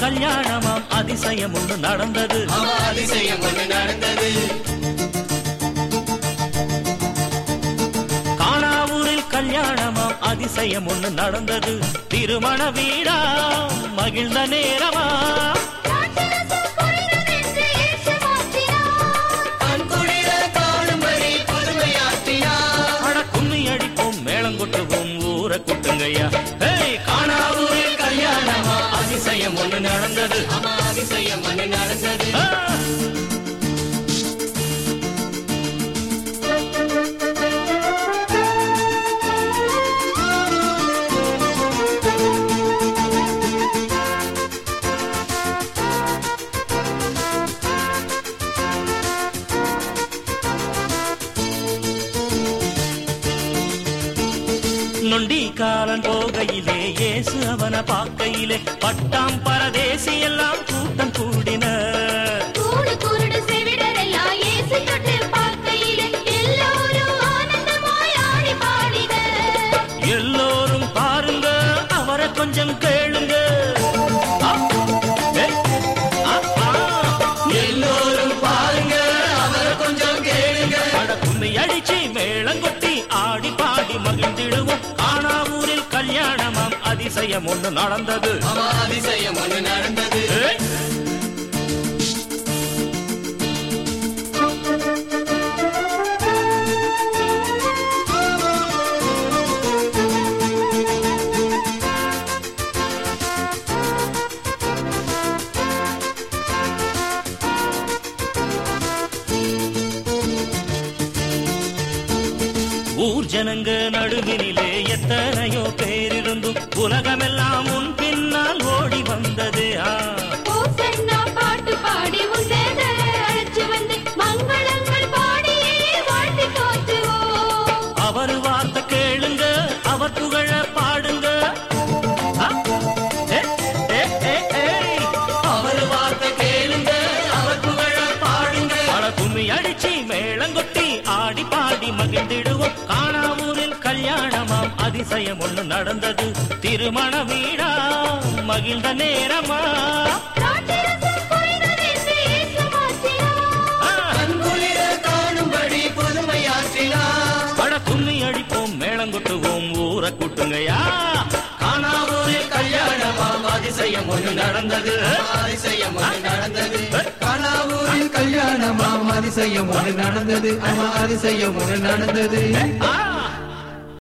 கல்யாணமாம் அதிசயம் ஒன்று நடந்தது ஆமா அதிசயம் ஒண்ணு நடந்தது காணாவூரில் கல்யாணமாம் அதிசயம் ஒன்று நடந்தது திருமண வீடா மகிழ்ந்த நேரமா கண்குளிர காணும்படி புதுமையாற்றினார் அட கும்மி அடிப்போம் மேளம் கொட்டுவோம் ஊரை கொட்டுங்கய்யா ஏய் காணாவூரில் கல்யாணமா அதிசயம் ஒன்று நடந்தது ஆமா அதிசயம் ஒண்ணு நடந்தது ஆ! நொண்டி காலன் போகையிலே இயேசு அவன பார்க்கையிலே பட்டாம் பரதேசி எல்லாம் கூட்டம் கூடின கூடு குருடு செவிடரெல்லாம் இயேசு தொட்டு பார்க்கையிலே எல்லோரும் ஆனந்தமாய் ஆடி பாடினர். எல்லோரும் பாருங்க அவரை கொஞ்சம் கேளுங்க ஆ, ஏ, ஆ, ஆ. எல்லோரும் பாருங்க அவரை கொஞ்சம் கேளுங்க அட கும்மி அடிச்சு மேளங்கொட்டி ஆடி பாடி மகிழ்ந்திடுவோம் காணாவூரில் கல்யாணமாம் அதிசயம் ஒன்று நடந்தது ஆமா அதிசயம் ஒண்ணு நடந்தது ஏய், ஊர் ஜனங்க நடுவினிலே எத்தனையோ பேரிருந்தும் உலகமெல்லாம் உன் பின்னால் ஓடி வந்தது ஆ. ஓசன்னா பாட்டு பாடி உன் சேதரை அழைச்சு வந்து மங்களங்கள் பாடியே வாழ்த்தி போற்றுவோம். அவர் வார்த்தை கேளுங்க அவர் புகழ பாடுங்க ஆ? ஏ, ஏ, ஏ, ஏய். அவர் வார்த்தை கேளுங்க அவர் புகழ பாடுங்க பல கும்மி அடிச்சு மேளங்கொட்டி ஆடி பாடி மகிழ்ந்திடுவோம் காணாவூரில் கல்யாணமாம் அதிசயம் ஒன்று நடந்தது திருமண வீடா மகிழ்ந்த நேரமா திராட்சைரசம் குறைந்ததென்று இயேசு மாற்றினார். ஆ. கண்குளிர காணும்படி புதுமையாற்றினார் பட கும்மி அடிப்போம் மேளங்கொட்டுவோம் ஊரை கூட்டுங்கயா காணாவூரில் கல்யாணமாம் அதிசயம் ஒண்ணு நடந்தது அதிசயம் ஒண்ணு நடந்தது காணாவூரில் கல்யாணமாம் அதிசயம் ஒண்ணு நடந்தது ஆமா அதிசயம் ஒண்ணு நடந்தது ஆ